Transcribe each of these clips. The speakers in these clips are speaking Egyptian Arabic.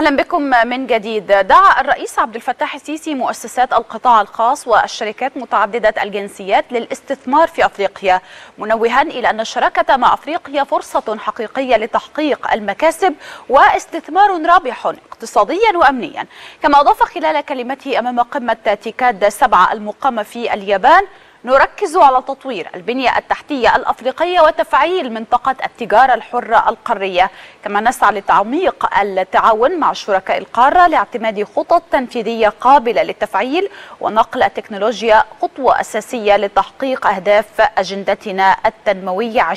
اهلا بكم من جديد دعا الرئيس عبد الفتاح السيسي مؤسسات القطاع الخاص والشركات متعدده الجنسيات للاستثمار في افريقيا منوها الى ان الشراكه مع افريقيا فرصه حقيقيه لتحقيق المكاسب واستثمار رابح اقتصاديا وامنيا كما اضاف خلال كلمته امام قمه تيكاد سبعه المقامه في اليابان نركز على تطوير البنية التحتية الأفريقية وتفعيل منطقة التجارة الحرة القارية كما نسعى لتعميق التعاون مع شركاء القارة لاعتماد خطط تنفيذية قابلة للتفعيل ونقل التكنولوجيا خطوة أساسية لتحقيق أهداف أجندتنا التنموية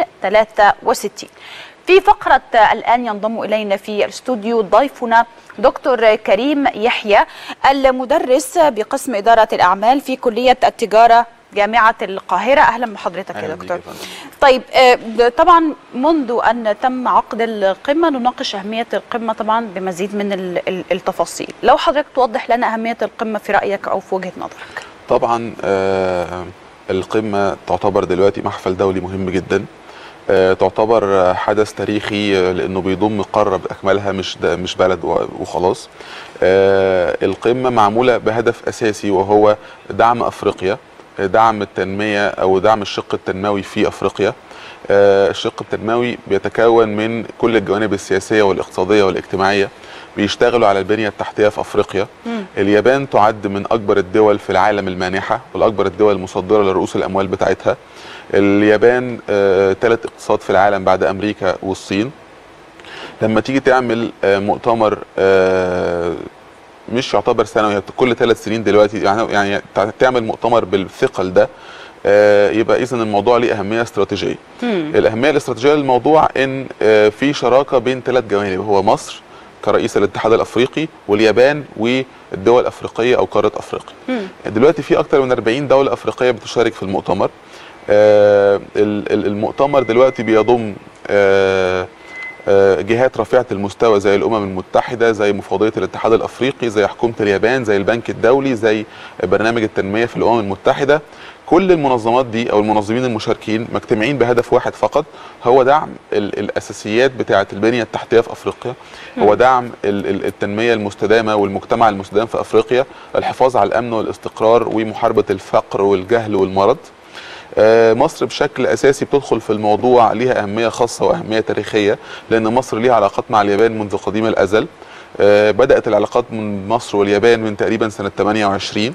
2063 في فقرة الآن ينضم إلينا في الاستوديو ضيفنا دكتور كريم يحيى المدرس بقسم إدارة الأعمال في كلية التجارة جامعة القاهرة أهلا بحضرتك يا دكتور طيب طبعا منذ أن تم عقد القمة نناقش أهمية القمة طبعا بمزيد من التفاصيل لو حضرتك توضح لنا أهمية القمة في رأيك أو في وجهة نظرك طبعا آه القمة تعتبر دلوقتي محفل دولي مهم جدا تعتبر حدث تاريخي لانه بيضم قاره باكملها مش مش بلد وخلاص القمه معموله بهدف اساسي وهو دعم افريقيا دعم التنميه او دعم الشق التنموي في افريقيا الشق التنموي بيتكون من كل الجوانب السياسيه والاقتصاديه والاجتماعيه بيشتغلوا على البنيه التحتيه في افريقيا م. اليابان تعد من اكبر الدول في العالم المانحه والاكبر الدول المصدره لرؤوس الاموال بتاعتها اليابان ثالث آه اقتصاد في العالم بعد امريكا والصين لما تيجي تعمل آه مؤتمر آه مش يعتبر سنوي كل ثلاث سنين دلوقتي يعني يعني تعمل مؤتمر بالثقل ده يبقى اذا الموضوع ليه اهميه استراتيجيه. مم. الاهميه الاستراتيجيه للموضوع ان في شراكه بين ثلاث جوانب هو مصر كرئيس الاتحاد الافريقي واليابان والدول الافريقيه او قاره افريقيا. مم. دلوقتي في اكثر من 40 دوله افريقيه بتشارك في المؤتمر. آه المؤتمر دلوقتي بيضم آه آه جهات رفيعه المستوى زي الامم المتحده زي مفوضيه الاتحاد الافريقي زي حكومه اليابان زي البنك الدولي زي برنامج التنميه في الامم المتحده كل المنظمات دي او المنظمين المشاركين مجتمعين بهدف واحد فقط هو دعم الاساسيات بتاعه البنيه التحتيه في افريقيا هو دعم التنميه المستدامه والمجتمع المستدام في افريقيا الحفاظ على الامن والاستقرار ومحاربه الفقر والجهل والمرض مصر بشكل اساسي بتدخل في الموضوع ليها اهميه خاصه واهميه تاريخيه لان مصر ليها علاقات مع اليابان منذ قديم الازل بدات العلاقات من مصر واليابان من تقريبا سنه 28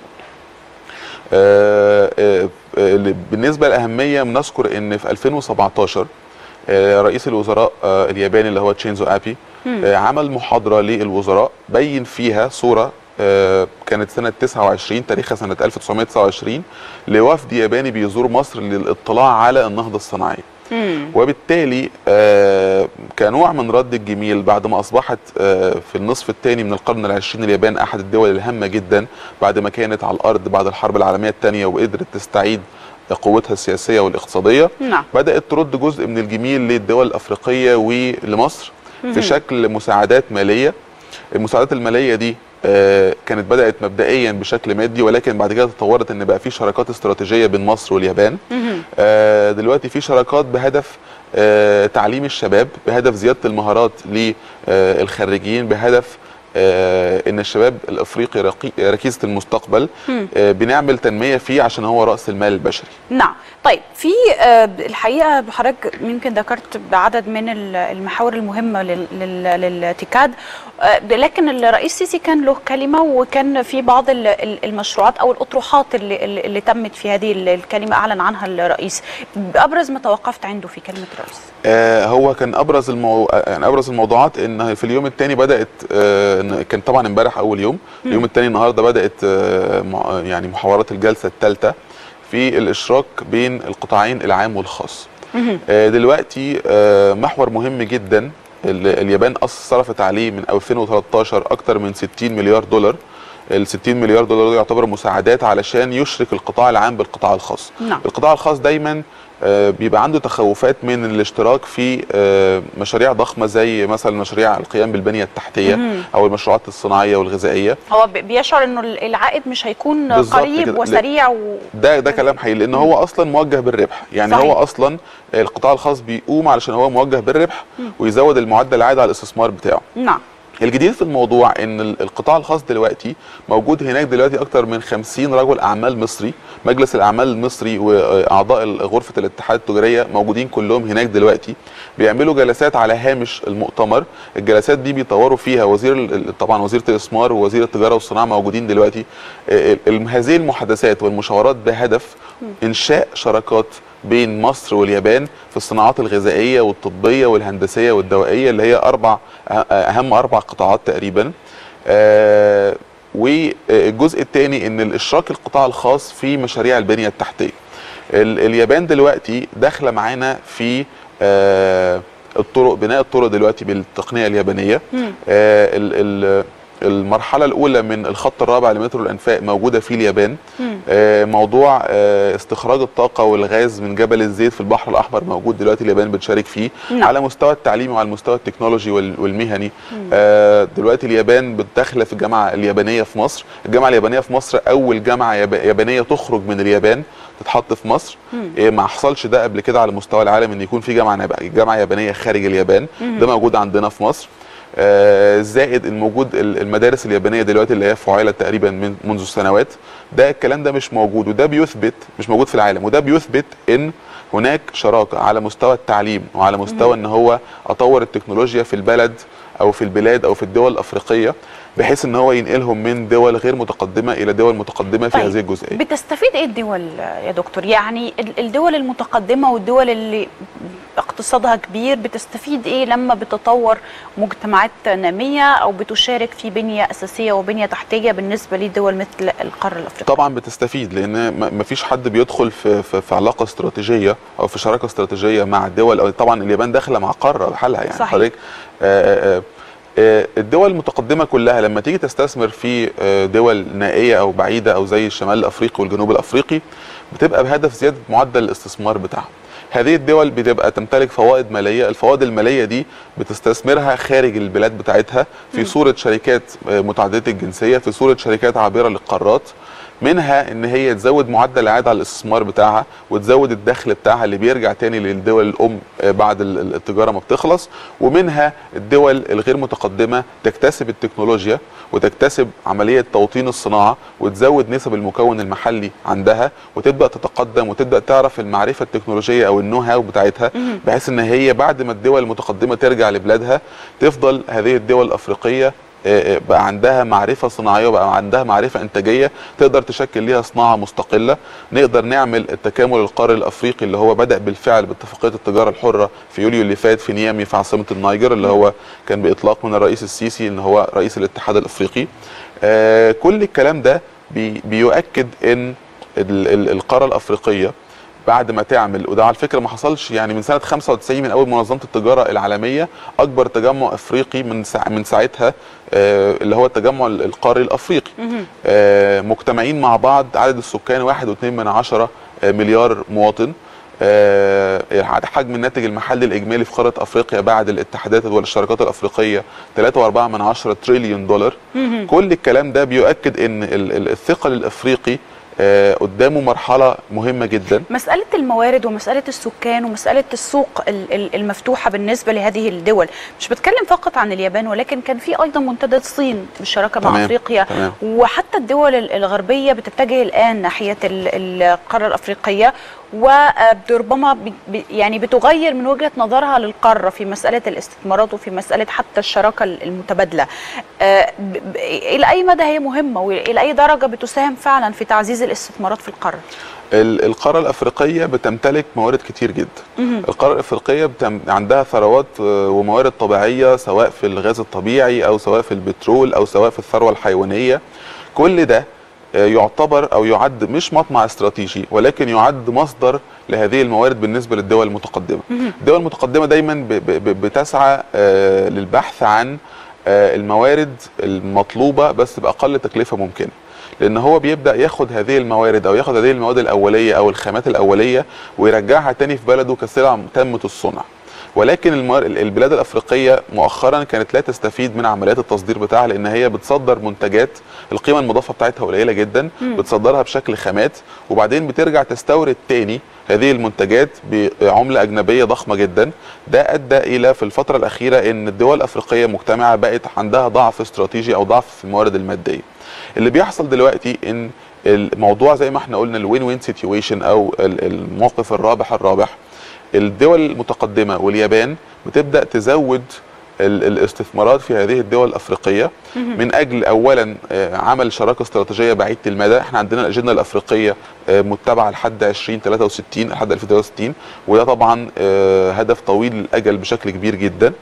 بالنسبه للاهميه بنذكر ان في 2017 رئيس الوزراء الياباني اللي هو تشينزو ابي عمل محاضره للوزراء بين فيها صوره كانت سنة 29 تاريخها سنة 1929 لوفد ياباني بيزور مصر للاطلاع على النهضة الصناعية وبالتالي كنوع من رد الجميل بعد ما أصبحت في النصف الثاني من القرن العشرين اليابان أحد الدول الهامة جدا بعد ما كانت على الأرض بعد الحرب العالمية الثانية وقدرت تستعيد قوتها السياسية والاقتصادية نعم. بدأت ترد جزء من الجميل للدول الأفريقية ولمصر في شكل مساعدات مالية المساعدات المالية دي كانت بدات مبدئيا بشكل مادي ولكن بعد كده تطورت ان بقى في شراكات استراتيجيه بين مصر واليابان دلوقتي في شراكات بهدف تعليم الشباب بهدف زياده المهارات للخريجين بهدف آه ان الشباب الافريقي ركيزه المستقبل آه بنعمل تنميه فيه عشان هو راس المال البشري نعم طيب في آه الحقيقه حضرتك يمكن ذكرت بعدد من المحاور المهمه للتيكاد لكن الرئيس السيسي كان له كلمه وكان في بعض المشروعات او الاطروحات اللي, اللي تمت في هذه الكلمه اعلن عنها الرئيس ابرز ما توقفت عنده في كلمه الرئيس هو كان ابرز المو... يعني ابرز الموضوعات ان في اليوم الثاني بدات كان طبعا امبارح اول يوم اليوم الثاني النهارده بدات يعني محاورات الجلسه الثالثه في الاشراك بين القطاعين العام والخاص دلوقتي محور مهم جدا اليابان صرفت عليه من 2013 اكثر من 60 مليار دولار ال 60 مليار دولار دول يعتبر مساعدات علشان يشرك القطاع العام بالقطاع الخاص نعم. القطاع الخاص دايما بيبقى عنده تخوفات من الاشتراك في مشاريع ضخمه زي مثلا مشاريع القيام بالبنيه التحتيه مم. او المشروعات الصناعيه والغذائيه هو بيشعر انه العائد مش هيكون بالظبط قريب كده. وسريع و... ده ده كلام حقيقي لان هو اصلا موجه بالربح يعني صحيح. هو اصلا القطاع الخاص بيقوم علشان هو موجه بالربح ويزود المعدل العائد على الاستثمار بتاعه نعم الجديد في الموضوع ان ال- القطاع الخاص دلوقتي موجود هناك دلوقتي اكتر من 50 رجل اعمال مصري مجلس الاعمال المصري واعضاء ال- غرفه الاتحاد التجاريه موجودين كلهم هناك دلوقتي بيعملوا جلسات على هامش المؤتمر الجلسات دي بيطوروا فيها وزير ال- ال- طبعا وزيره الاستثمار ووزير التجاره والصناعه موجودين دلوقتي ال- ال- هذه المحادثات والمشاورات بهدف انشاء شراكات بين مصر واليابان في الصناعات الغذائيه والطبيه والهندسيه والدوائيه اللي هي اربع أه- اهم اربع قطاعات تقريبا آه، والجزء الثاني ان الاشراك القطاع الخاص في مشاريع البنيه التحتيه ال- اليابان دلوقتي داخله معانا في آه، الطرق بناء الطرق دلوقتي بالتقنيه اليابانيه مم. آه، ال- ال- المرحله الاولى من الخط الرابع لمترو الانفاق موجوده في اليابان مم. آه، موضوع آه، استخراج الطاقة والغاز من جبل الزيت في البحر الأحمر موجود دلوقتي اليابان بتشارك فيه نعم. على مستوى التعليمي وعلى المستوى التكنولوجي وال- والمهني آه، دلوقتي اليابان بتدخل في الجامعة اليابانية في مصر الجامعة اليابانية في مصر أول جامعة ياب- يابانية تخرج من اليابان تتحط في مصر مم. إيه ما حصلش ده قبل كده على مستوى العالم ان يكون في جامعه نب- جامعه يابانيه خارج اليابان ده موجود عندنا في مصر آه، زائد الموجود ال- المدارس اليابانيه دلوقتي اللي هي فعلت تقريبا من منذ سنوات ده الكلام ده مش موجود وده بيثبت مش موجود في العالم وده بيثبت ان هناك شراكه على مستوى التعليم وعلى مستوى ان هو اطور التكنولوجيا في البلد او في البلاد او في الدول الافريقيه بحيث ان هو ينقلهم من دول غير متقدمه الى دول متقدمه في طيب، هذه الجزئيه بتستفيد ايه الدول يا دكتور يعني ال- الدول المتقدمه والدول اللي اقتصادها كبير بتستفيد ايه لما بتطور مجتمعات ناميه او بتشارك في بنيه اساسيه وبنيه تحتيه بالنسبه لدول مثل القاره الافريقيه طبعا بتستفيد لان ما فيش حد بيدخل في, في, في علاقه استراتيجيه او في شراكه استراتيجيه مع الدول او طبعا اليابان داخله مع قاره بحالها يعني صحيح. حضرتك آه، آه، آه، الدول المتقدمه كلها لما تيجي تستثمر في آه، دول نائيه او بعيده او زي الشمال الافريقي والجنوب الافريقي بتبقى بهدف زياده معدل الاستثمار بتاعها هذه الدول بتبقى تمتلك فوائد ماليه الفوائد الماليه دي بتستثمرها خارج البلاد بتاعتها في صوره شركات آه، متعدده الجنسيه في صوره شركات عابره للقارات منها ان هي تزود معدل العائد على الاستثمار بتاعها وتزود الدخل بتاعها اللي بيرجع تاني للدول الام آه، بعد ال- ال- التجاره ما بتخلص ومنها الدول الغير متقدمه تكتسب التكنولوجيا وتكتسب عمليه توطين الصناعه وتزود نسب المكون المحلي عندها وتبدا تتقدم وتبدا تعرف المعرفه التكنولوجيه او النو هاو بتاعتها بحيث ان هي بعد ما الدول المتقدمه ترجع لبلادها تفضل هذه الدول الافريقيه آه، آه، بقى عندها معرفه صناعيه وبقى عندها معرفه انتاجيه تقدر تشكل ليها صناعه مستقله نقدر نعمل التكامل القاري الافريقي اللي هو بدا بالفعل باتفاقيه التجاره الحره في يوليو اللي فات في نيامي في عاصمه النيجر اللي هو كان باطلاق من الرئيس السيسي ان هو رئيس الاتحاد الافريقي آه، كل الكلام ده بي بيؤكد ان ال- ال- القاره الافريقيه بعد ما تعمل وده على فكره ما حصلش يعني من سنه 95 من اول منظمه التجاره العالميه اكبر تجمع افريقي من ساع من ساعتها آه، اللي هو التجمع ال- القاري الافريقي آه، مجتمعين مع بعض عدد السكان واحد واتنين من عشرة آه، مليار مواطن آه، حجم الناتج المحلي الاجمالي في قاره افريقيا بعد الاتحادات والشراكات الافريقيه 3.4 من عشرة تريليون دولار كل الكلام ده بيؤكد ان ال- ال- الثقل الافريقي آه، قدامه مرحله مهمه جدا مسألة الموارد ومسألة السكان ومسألة السوق ال- ال- المفتوحة بالنسبة لهذه الدول مش بتكلم فقط عن اليابان ولكن كان في أيضا منتدى الصين بالشراكة مع تمام، أفريقيا تمام. وحتى الدول ال- الغربية بتتجه الآن ناحية ال- القارة الأفريقية وربما ب- ب- يعني بتغير من وجهة نظرها للقارة في مسألة الاستثمارات وفي مسألة حتى الشراكة المتبادلة آه، ب- ب- إلى أي مدى هي مهمة وإلى أي درجة بتساهم فعلا في تعزيز الاستثمارات في القارة ال- القاره الافريقيه بتمتلك موارد كتير جدا القاره الافريقيه بتم عندها ثروات آه، وموارد طبيعيه سواء في الغاز الطبيعي او سواء في البترول او سواء في الثروه الحيوانيه كل ده آه، يعتبر او يعد مش مطمع استراتيجي ولكن يعد مصدر لهذه الموارد بالنسبه للدول المتقدمه. الدول المتقدمه دايما ب- ب- ب- بتسعى آه، للبحث عن آه، الموارد المطلوبه بس باقل تكلفه ممكنه. لان هو بيبدا ياخد هذه الموارد او ياخد هذه المواد الاوليه او الخامات الاوليه ويرجعها تاني في بلده كسلع تامه الصنع. ولكن المار- البلاد الافريقيه مؤخرا كانت لا تستفيد من عمليات التصدير بتاعها لان هي بتصدر منتجات القيمه المضافه بتاعتها قليله جدا بتصدرها بشكل خامات وبعدين بترجع تستورد تاني هذه المنتجات بعمله اجنبيه ضخمه جدا ده ادى الى في الفتره الاخيره ان الدول الافريقيه مجتمعه بقت عندها ضعف استراتيجي او ضعف في الموارد الماديه اللي بيحصل دلوقتي ان الموضوع زي ما احنا قلنا الوين وين سيتويشن او ال- الموقف الرابح الرابح الدول المتقدمه واليابان بتبدا تزود ال- الاستثمارات في هذه الدول الافريقيه من اجل اولا آه، عمل شراكه استراتيجيه بعيده المدى احنا عندنا الاجنده الافريقيه آه، متبعه لحد 2063 لحد 2063 وده طبعا آه، هدف طويل الاجل بشكل كبير جدا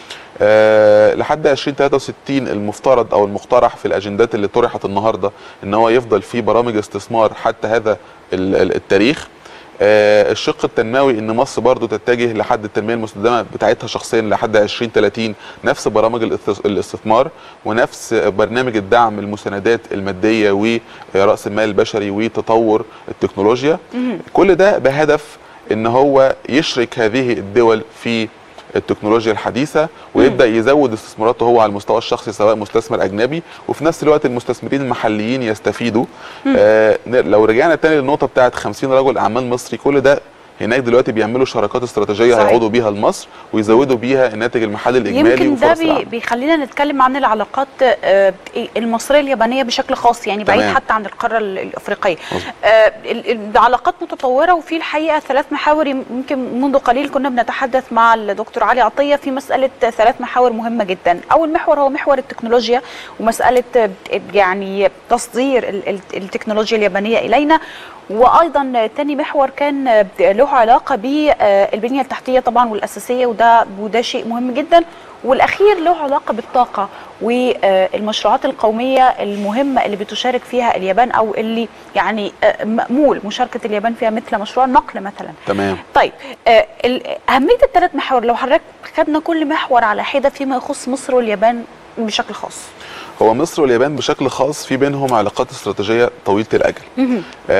آه، لحد 2063 المفترض او المقترح في الاجندات اللي طرحت النهارده ان هو يفضل في برامج استثمار حتى هذا ال- ال- التاريخ آه، الشق التنموي ان مصر برضو تتجه لحد التنميه المستدامه بتاعتها شخصيا لحد 2030 نفس برامج الاست- الاستثمار ونفس برنامج الدعم المساندات الماديه وراس المال البشري وتطور التكنولوجيا كل ده بهدف ان هو يشرك هذه الدول في التكنولوجيا الحديثه ويبدا يزود استثماراته هو على المستوى الشخصي سواء مستثمر اجنبي وفي نفس الوقت المستثمرين المحليين يستفيدوا آه ن- لو رجعنا تاني للنقطه بتاعت 50 رجل اعمال مصري كل ده هناك دلوقتي بيعملوا شراكات استراتيجيه صحيح. هيعودوا بيها لمصر ويزودوا بيها الناتج المحلي الاجمالي يمكن ده وفرص بي العمل بيخلينا نتكلم عن العلاقات آه، المصريه اليابانيه بشكل خاص يعني بعيد تمام. حتى عن القاره ال- الافريقيه مظبوط. آه، ال- ال- العلاقات متطوره وفي الحقيقه ثلاث محاور يمكن منذ قليل كنا بنتحدث مع الدكتور علي عطيه في مساله ثلاث محاور مهمه جدا اول محور هو محور التكنولوجيا ومساله آه، يعني تصدير ال- ال- التكنولوجيا اليابانيه الينا وايضا تاني محور كان آه، له علاقه بالبنيه التحتيه طبعا والاساسيه وده وده شيء مهم جدا والاخير له علاقه بالطاقه والمشروعات القوميه المهمه اللي بتشارك فيها اليابان او اللي يعني آه، مأمول مشاركه اليابان فيها مثل مشروع النقل مثلا تمام طيب آه، ال- اهميه الثلاث محاور لو حضرتك خدنا كل محور على حده فيما يخص مصر واليابان بشكل خاص هو مصر واليابان بشكل خاص في بينهم علاقات استراتيجيه طويله الاجل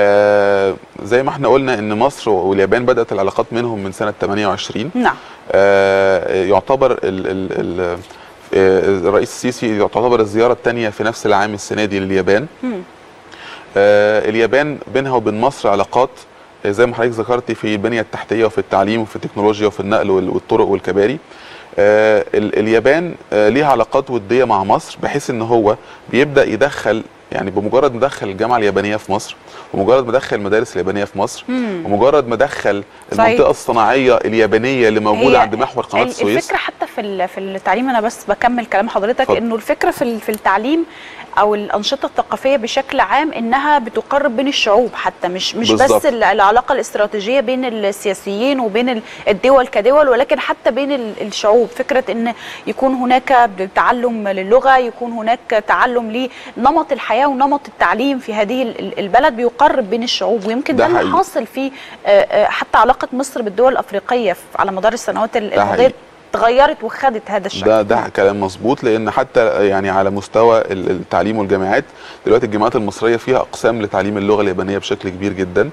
آه زي ما احنا قلنا ان مصر واليابان بدات العلاقات منهم من سنه 28 نعم آه يعتبر ال ال ال آه، الرئيس السيسي يعتبر الزياره الثانيه في نفس العام السنه دي لليابان مم. آه اليابان بينها وبين مصر علاقات آه، زي ما حضرتك ذكرتي في البنيه التحتيه وفي التعليم وفي التكنولوجيا وفي النقل وال- والطرق والكباري آه ال- اليابان آه ليها علاقات وديه مع مصر بحيث ان هو بيبدا يدخل يعني بمجرد ما دخل الجامعه اليابانيه في مصر ومجرد ما دخل المدارس اليابانيه في مصر مم. ومجرد ما دخل صحيح. المنطقه الصناعيه اليابانيه اللي موجوده هي عند محور قناه ال- السويس الفكره حتى في ال- في التعليم انا بس بكمل كلام حضرتك اتفضل. انه الفكره في ال- في التعليم او الانشطه الثقافيه بشكل عام انها بتقرب بين الشعوب حتى مش مش بالظبط. بس ال- العلاقه الاستراتيجيه بين السياسيين وبين ال- الدول كدول ولكن حتى بين ال- الشعوب فكره ان يكون هناك تعلم للغه يكون هناك تعلم لنمط الحياه ونمط التعليم في هذه ال- ال- البلد بيقرب بين الشعوب ويمكن ده, ده اللي حقيقي. حاصل في آه، آه، حتى علاقه مصر بالدول الافريقيه في- على مدار السنوات ال- ده الماضيه حقيقي. اتغيرت وخدت هذا الشكل ده ده كلام مظبوط لان حتى يعني على مستوى ال- التعليم والجامعات دلوقتي الجامعات المصريه فيها اقسام لتعليم اللغه اليابانيه بشكل كبير جدا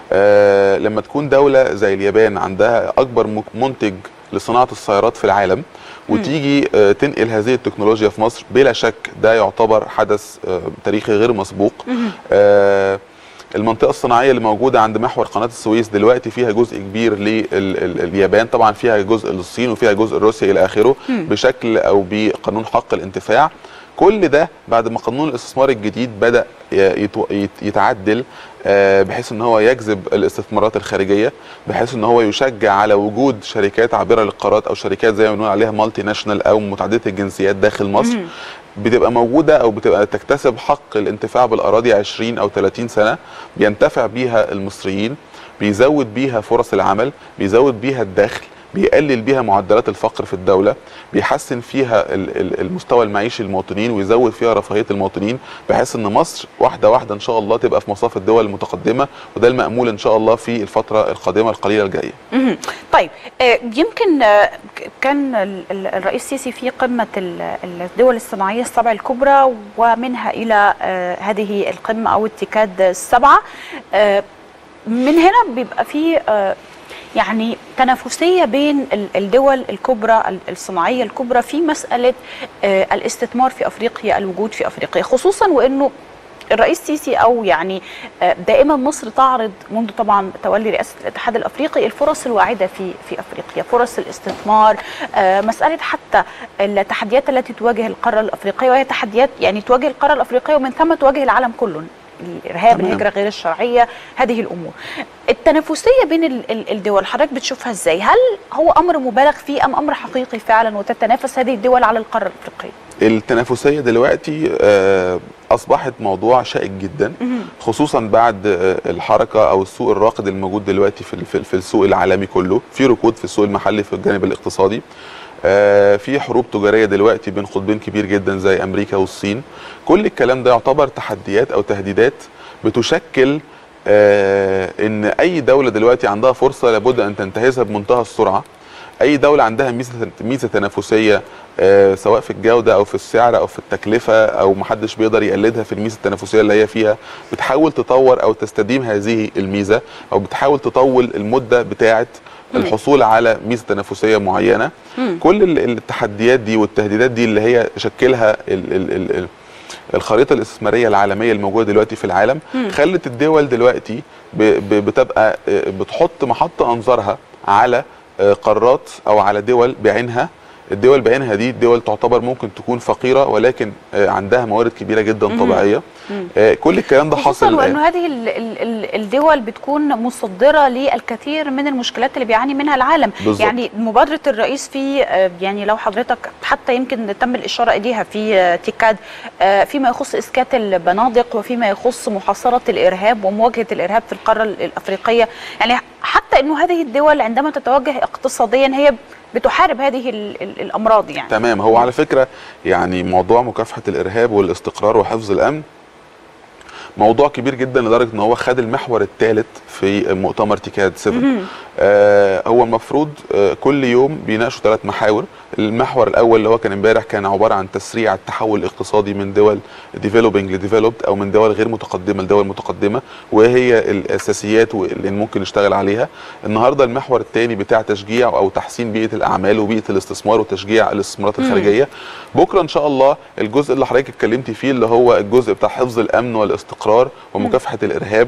آه لما تكون دوله زي اليابان عندها اكبر م- منتج لصناعه السيارات في العالم وتيجي آه تنقل هذه التكنولوجيا في مصر بلا شك ده يعتبر حدث آه تاريخي غير مسبوق آه المنطقة الصناعية اللي موجودة عند محور قناة السويس دلوقتي فيها جزء كبير لليابان طبعا فيها جزء للصين وفيها جزء لروسيا إلى آخره بشكل أو بقانون حق الانتفاع كل ده بعد ما قانون الاستثمار الجديد بدأ ي- يتو- يت- يتعدل آه، بحيث ان هو يجذب الاستثمارات الخارجيه بحيث ان هو يشجع على وجود شركات عابره للقارات او شركات زي ما بنقول عليها مالتي ناشونال او متعدده الجنسيات داخل مصر بتبقى موجوده او بتبقى تكتسب حق الانتفاع بالاراضي 20 او 30 سنه بينتفع بيها المصريين بيزود بيها فرص العمل بيزود بيها الدخل بيقلل بيها معدلات الفقر في الدولة بيحسن فيها ال- ال- المستوى المعيشي للمواطنين ويزود فيها رفاهية المواطنين بحيث ان مصر واحدة واحدة ان شاء الله تبقى في مصاف الدول المتقدمة وده المأمول ان شاء الله في الفترة القادمة القليلة الجاية مهم. طيب آه، يمكن آه، ك- كان ال- ال- الرئيس السيسي في قمة ال- الدول الصناعية السبع الكبرى ومنها إلى آه، هذه القمة أو التكاد السبعة آه، من هنا بيبقى في آه، يعني التنافسيه بين ال- الدول الكبرى ال- الصناعيه الكبرى في مساله آه، الاستثمار في افريقيا الوجود في افريقيا خصوصا وانه الرئيس سيسي او يعني آه، دائما مصر تعرض منذ طبعا تولي رئاسه الاتحاد الافريقي الفرص الواعده في في افريقيا، فرص الاستثمار، آه، مساله حتى التحديات التي تواجه القاره الافريقيه وهي تحديات يعني تواجه القاره الافريقيه ومن ثم تواجه العالم كله الارهاب تمام. الهجره غير الشرعيه هذه الامور التنافسيه بين ال- ال- الدول حضرتك بتشوفها ازاي هل هو امر مبالغ فيه ام امر حقيقي فعلا وتتنافس هذه الدول على القاره الافريقيه التنافسيه دلوقتي آه، اصبحت موضوع شائك جدا خصوصا بعد آه، الحركه او السوق الراقد الموجود دلوقتي في ال- في في السوق العالمي كله في ركود في السوق المحلي في الجانب الاقتصادي آه، في حروب تجاريه دلوقتي بين قطبين كبير جدا زي امريكا والصين كل الكلام ده يعتبر تحديات او تهديدات بتشكل آه، ان اي دوله دلوقتي عندها فرصه لابد ان تنتهزها بمنتهى السرعه اي دوله عندها ميزه ميزه تنافسيه آه، سواء في الجوده او في السعر او في التكلفه او محدش بيقدر يقلدها في الميزه التنافسيه اللي هي فيها بتحاول تطور او تستديم هذه الميزه او بتحاول تطول المده بتاعه الحصول على ميزه تنافسيه معينه كل ال- التحديات دي والتهديدات دي اللي هي شكلها ال ال ال ال الخريطه الاستثماريه العالميه الموجوده دلوقتي في العالم خلت الدول دلوقتي ب- ب- بتبقى آه، بتحط محط انظارها على آه، قارات او على دول بعينها الدول بعينها دي دول تعتبر ممكن تكون فقيره ولكن آه، عندها موارد كبيره جدا طبيعيه آه، كل الكلام ده خصوصا حاصل الآن. وانه هذه ال- ال- ال- الدول بتكون مصدره للكثير من المشكلات اللي بيعاني منها العالم بالظبط. يعني مبادره الرئيس في آه، يعني لو حضرتك حتى يمكن تم الاشاره اليها في آه، تيكاد آه، فيما يخص اسكات البنادق وفيما يخص محاصره الارهاب ومواجهه الارهاب في القاره ال- الافريقيه يعني حتى انه هذه الدول عندما تتوجه اقتصاديا هي بتحارب هذه ال- ال- الامراض يعني تمام هو على فكره يعني موضوع مكافحه الارهاب والاستقرار وحفظ الامن موضوع كبير جدا لدرجه ان هو خد المحور الثالث في مؤتمر تيكاد 7 آه هو المفروض آه كل يوم بيناقشوا ثلاث محاور المحور الاول اللي هو كان امبارح كان عباره عن تسريع التحول الاقتصادي من دول ديفلوبينج لديفلوبد او من دول غير متقدمه لدول متقدمه وهي الاساسيات اللي ممكن نشتغل عليها النهارده المحور الثاني بتاع تشجيع او تحسين بيئه الاعمال وبيئه الاستثمار وتشجيع الاستثمارات الخارجيه بكره ان شاء الله الجزء اللي حضرتك اتكلمتي فيه اللي هو الجزء بتاع حفظ الامن والاستقرار ومكافحه الارهاب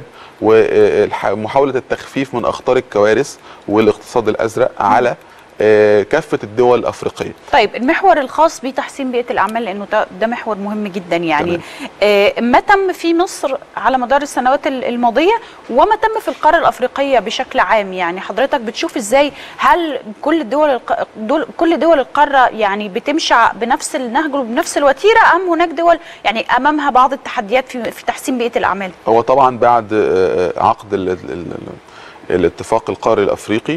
ومحاوله التخفيف من اخطار الكوارث والاقتصاد الازرق على آه، كافه الدول الافريقيه طيب المحور الخاص بتحسين بيئه الاعمال لانه ده, ده محور مهم جدا يعني تمام. آه ما تم في مصر على مدار السنوات ال- الماضيه وما تم في القاره الافريقيه بشكل عام يعني حضرتك بتشوف ازاي هل كل الدول الق... دول كل دول القاره يعني بتمشي بنفس النهج وبنفس الوتيره ام هناك دول يعني امامها بعض التحديات في, في تحسين بيئه الاعمال هو طبعا بعد آه، عقد ال- ال- ال- الاتفاق القاري الافريقي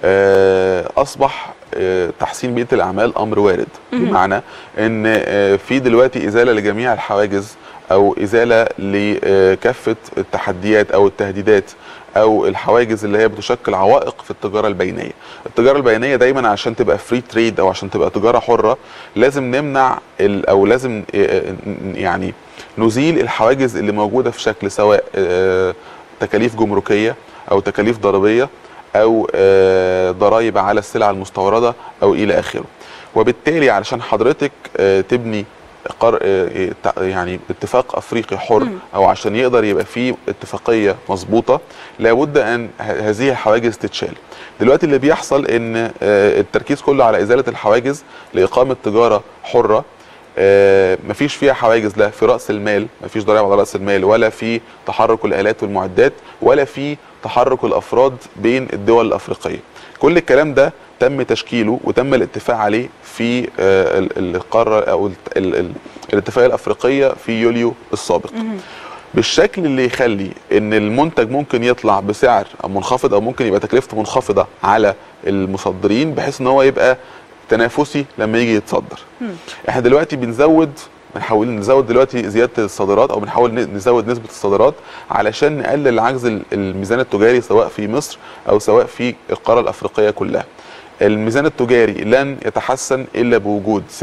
آه، اصبح آه، تحسين بيئه الاعمال امر وارد بمعنى ان آه، في دلوقتي ازاله لجميع الحواجز او ازاله لكافه التحديات او التهديدات او الحواجز اللي هي بتشكل عوائق في التجاره البينيه التجاره البينيه دايما عشان تبقى فري تريد او عشان تبقى تجاره حره لازم نمنع ال- او لازم آه، يعني نزيل الحواجز اللي موجوده في شكل سواء آه، تكاليف جمركيه او تكاليف ضريبيه او آه، ضرائب على السلع المستورده او الى اخره وبالتالي علشان حضرتك آه، تبني قر... آه، تع- يعني اتفاق افريقي حر او عشان يقدر يبقى فيه اتفاقيه مظبوطه لابد ان ه- هذه الحواجز تتشال دلوقتي اللي بيحصل ان آه، التركيز كله على ازاله الحواجز لاقامه تجاره حره آه، مفيش فيها حواجز لا في راس المال مفيش ضرائب على راس المال ولا في تحرك الالات والمعدات ولا في تحرك الافراد بين الدول الافريقيه كل الكلام ده تم تشكيله وتم الاتفاق عليه في آه، ال- القاره او ال- ال- ال- الاتفاقيه الافريقيه في يوليو السابق بالشكل اللي يخلي ان المنتج ممكن يطلع بسعر منخفض او ممكن يبقى تكلفته منخفضه على المصدرين بحيث ان هو يبقى تنافسي لما يجي يتصدر احنا دلوقتي بنزود بنحاول نزود دلوقتي زياده الصادرات او بنحاول ن- نزود نسبه الصادرات علشان نقلل عجز ال- الميزان التجاري سواء في مصر او سواء في القاره الافريقيه كلها الميزان التجاري لن يتحسن الا بوجود سلع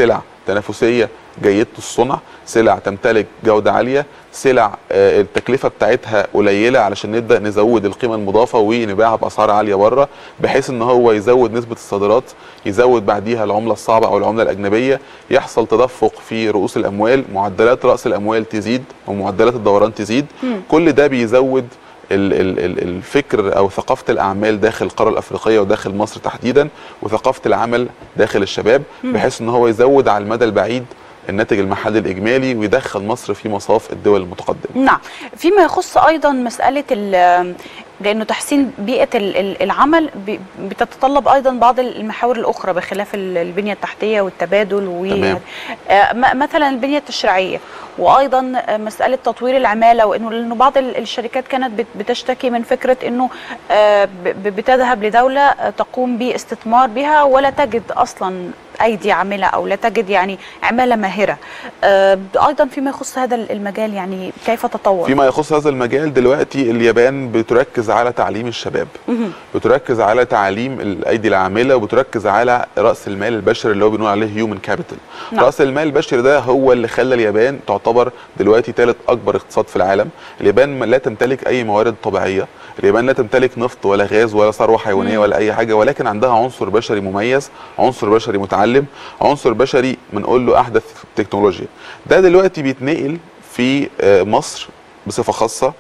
تنافسيه جيده الصنع سلع تمتلك جوده عاليه سلع آه، التكلفه بتاعتها قليله علشان نبدا نزود القيمه المضافه ونبيعها باسعار عاليه بره بحيث ان هو يزود نسبه الصادرات يزود بعديها العمله الصعبه او العمله الاجنبيه يحصل تدفق في رؤوس الاموال معدلات راس الاموال تزيد ومعدلات الدوران تزيد كل ده بيزود ال- ال- ال- الفكر او ثقافه الاعمال داخل القاره الافريقيه وداخل مصر تحديدا وثقافه العمل داخل الشباب بحيث ان هو يزود على المدى البعيد الناتج المحلي الاجمالي ويدخل مصر في مصاف الدول المتقدمه نعم فيما يخص ايضا مساله ال- لانه تحسين بيئه ال- ال- العمل بي- بتتطلب ايضا بعض المحاور الاخرى بخلاف ال- البنيه التحتيه والتبادل و تمام. آه، م- مثلا البنيه التشريعيه وايضا آه، مساله تطوير العماله وانه لانه بعض ال- الشركات كانت بت- بتشتكي من فكره انه آه، ب- ب- بتذهب لدوله آه، تقوم باستثمار بها ولا تجد اصلا ايدي عامله او لا تجد يعني عماله ماهره آه، ايضا فيما يخص هذا المجال يعني كيف تطور فيما يخص هذا المجال دلوقتي اليابان بتركز على تعليم الشباب مهم. بتركز على تعليم الايدي العامله وبتركز على راس المال البشري اللي هو بنقول عليه هيومن كابيتال نعم. راس المال البشري ده هو اللي خلى اليابان تعتبر دلوقتي ثالث اكبر اقتصاد في العالم اليابان لا تمتلك اي موارد طبيعيه اليابان لا تمتلك نفط ولا غاز ولا ثروه حيوانيه مم. ولا اي حاجه ولكن عندها عنصر بشري مميز عنصر بشري متعلم عنصر بشري بنقول له احدث تكنولوجيا ده دلوقتي بيتنقل في آه، مصر بصفه خاصه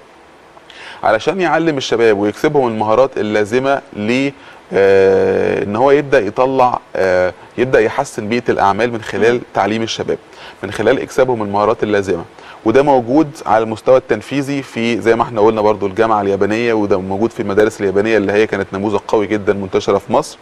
علشان يعلم الشباب ويكسبهم المهارات اللازمه ل آه، ان هو يبدا يطلع آه، يبدا يحسن بيئه الاعمال من خلال تعليم الشباب من خلال اكسابهم المهارات اللازمه وده موجود على المستوى التنفيذي في زي ما احنا قلنا برضو الجامعه اليابانيه وده موجود في المدارس اليابانيه اللي هي كانت نموذج قوي جدا منتشره في مصر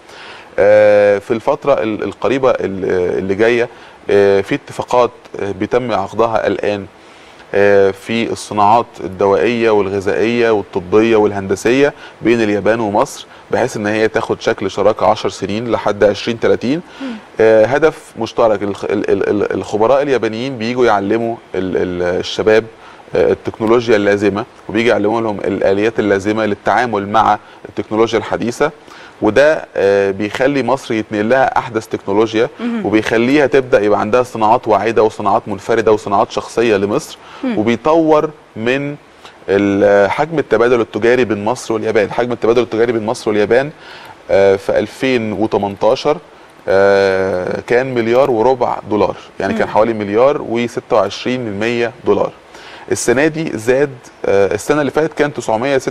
آه، في الفتره ال- القريبه ال- اللي جايه آه، في اتفاقات آه، بيتم عقدها الان آه، في الصناعات الدوائيه والغذائيه والطبيه والهندسيه بين اليابان ومصر بحيث ان هي تاخد شكل شراكه 10 سنين لحد 2030 آه، هدف مشترك الخ- ال- ال- ال- الخبراء اليابانيين بيجوا يعلموا ال- ال- الشباب آه، التكنولوجيا اللازمه وبيجي يعلموا لهم الاليات اللازمه للتعامل مع التكنولوجيا الحديثه وده آه، بيخلي مصر يتنقل لها احدث تكنولوجيا وبيخليها تبدا يبقى عندها صناعات واعده وصناعات منفرده وصناعات شخصيه لمصر وبيطور من ال- حجم التبادل التجاري بين مصر واليابان حجم التبادل التجاري بين مصر واليابان آه، في 2018 آه، كان مليار وربع دولار يعني كان حوالي مليار و26 من 100 دولار السنه دي زاد آه، السنه اللي فاتت كان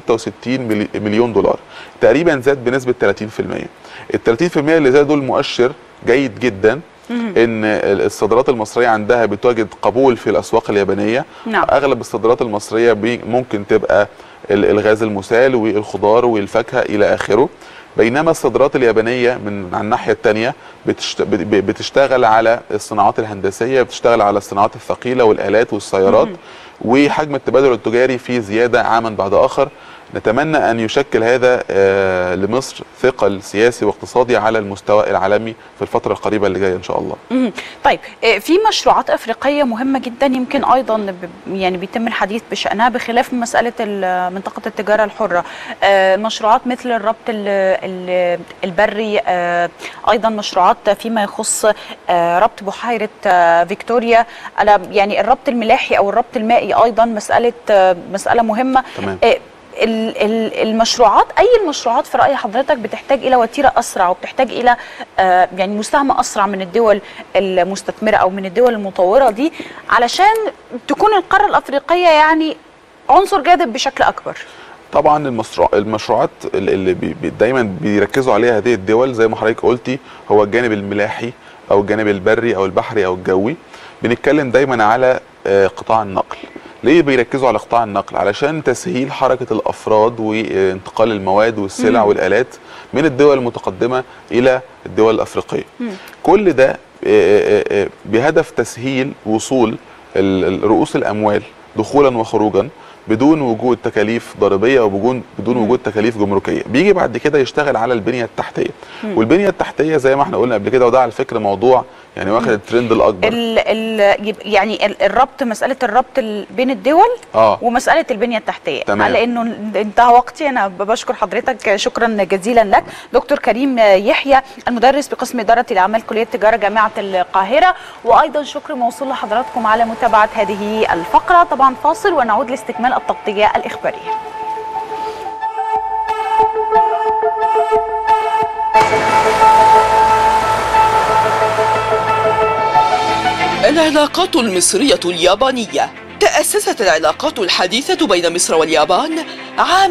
966 ملي- مليون دولار تقريبا زاد بنسبه 30% ال 30% اللي زاد دول مؤشر جيد جدا ان الصادرات المصريه عندها بتواجد قبول في الاسواق اليابانيه نعم. اغلب الصادرات المصريه بي- ممكن تبقى ال- الغاز المسال والخضار والفاكهه الى اخره بينما الصادرات اليابانيه من على الناحيه الثانيه بتشت... ب- ب- بتشتغل على الصناعات الهندسيه بتشتغل على الصناعات الثقيله والالات والسيارات وحجم التبادل التجاري فيه زياده عاما بعد اخر نتمنى ان يشكل هذا آه، لمصر ثقل سياسي واقتصادي على المستوى العالمي في الفتره القريبه اللي جايه ان شاء الله مهم. طيب آه، في مشروعات افريقيه مهمه جدا يمكن ايضا ب- يعني بيتم الحديث بشانها بخلاف مساله ال- منطقه التجاره الحره آه، مشروعات مثل الربط ال- ال- البري آه، ايضا مشروعات فيما يخص آه، ربط بحيره آه، فيكتوريا على يعني الربط الملاحي او الربط المائي ايضا مساله آه، مساله مهمه تمام. آه، ال- ال- المشروعات اي المشروعات في راي حضرتك بتحتاج الى وتيره اسرع وبتحتاج الى آه، يعني مساهمه اسرع من الدول المستثمره او من الدول المطوره دي علشان تكون القاره الافريقيه يعني عنصر جاذب بشكل اكبر طبعا المشروع المشروعات اللي اللي بي بي دايما بيركزوا عليها هذه الدول زي ما حضرتك قلتي هو الجانب الملاحي او الجانب البري او البحري او الجوي بنتكلم دايما على آه، قطاع النقل ليه بيركزوا على قطاع النقل علشان تسهيل حركه الافراد وانتقال المواد والسلع مم. والالات من الدول المتقدمه الى الدول الافريقيه كل ده آه، آه، آه، بهدف تسهيل وصول ال- ال- رؤوس الاموال دخولا وخروجا بدون وجود تكاليف ضريبيه وبدون بدون وجود تكاليف جمركيه بيجي بعد كده يشتغل على البنيه التحتيه والبنيه التحتيه زي ما احنا قلنا قبل كده وده على فكره موضوع يعني واخد الترند الاكبر ال ال يب- يعني ال- الربط مساله الربط ال- بين الدول اه ومساله البنيه التحتيه تمام. لانه انتهى وقتي انا بشكر حضرتك شكرا جزيلا لك دكتور كريم يحيى المدرس بقسم اداره الاعمال كليه التجاره جامعه القاهره وايضا شكر موصول لحضراتكم على متابعه هذه الفقره طبعا فاصل ونعود لاستكمال التغطيه الاخباريه العلاقات المصرية اليابانية تأسست العلاقات الحديثة بين مصر واليابان عام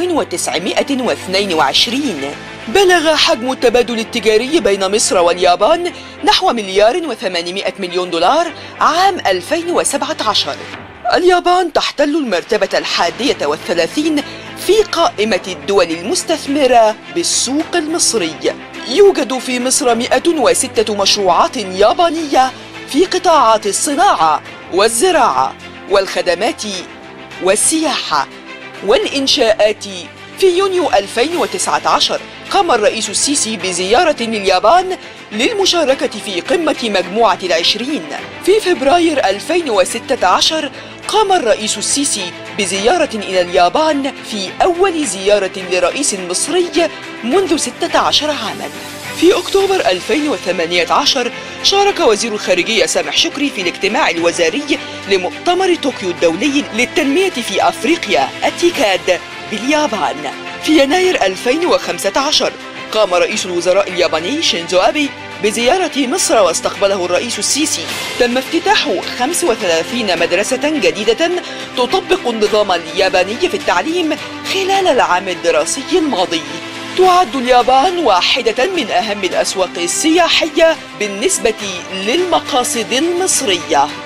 1922 بلغ حجم التبادل التجاري بين مصر واليابان نحو مليار وثمانمائة مليون دولار عام 2017 اليابان تحتل المرتبة الحادية والثلاثين في قائمة الدول المستثمرة بالسوق المصري يوجد في مصر 106 مشروعات يابانية في قطاعات الصناعة والزراعة والخدمات والسياحة والإنشاءات في يونيو 2019 قام الرئيس السيسي بزيارة لليابان للمشاركة في قمة مجموعة العشرين في فبراير 2016 قام الرئيس السيسي بزيارة إلى اليابان في أول زيارة لرئيس مصري منذ 16 عاماً في أكتوبر 2018 شارك وزير الخارجية سامح شكري في الاجتماع الوزاري لمؤتمر طوكيو الدولي للتنمية في أفريقيا التيكاد باليابان في يناير 2015 قام رئيس الوزراء الياباني شينزو أبي بزيارة مصر واستقبله الرئيس السيسي تم افتتاح 35 مدرسة جديدة تطبق النظام الياباني في التعليم خلال العام الدراسي الماضي تعد اليابان واحدة من أهم الأسواق السياحية بالنسبة للمقاصد المصرية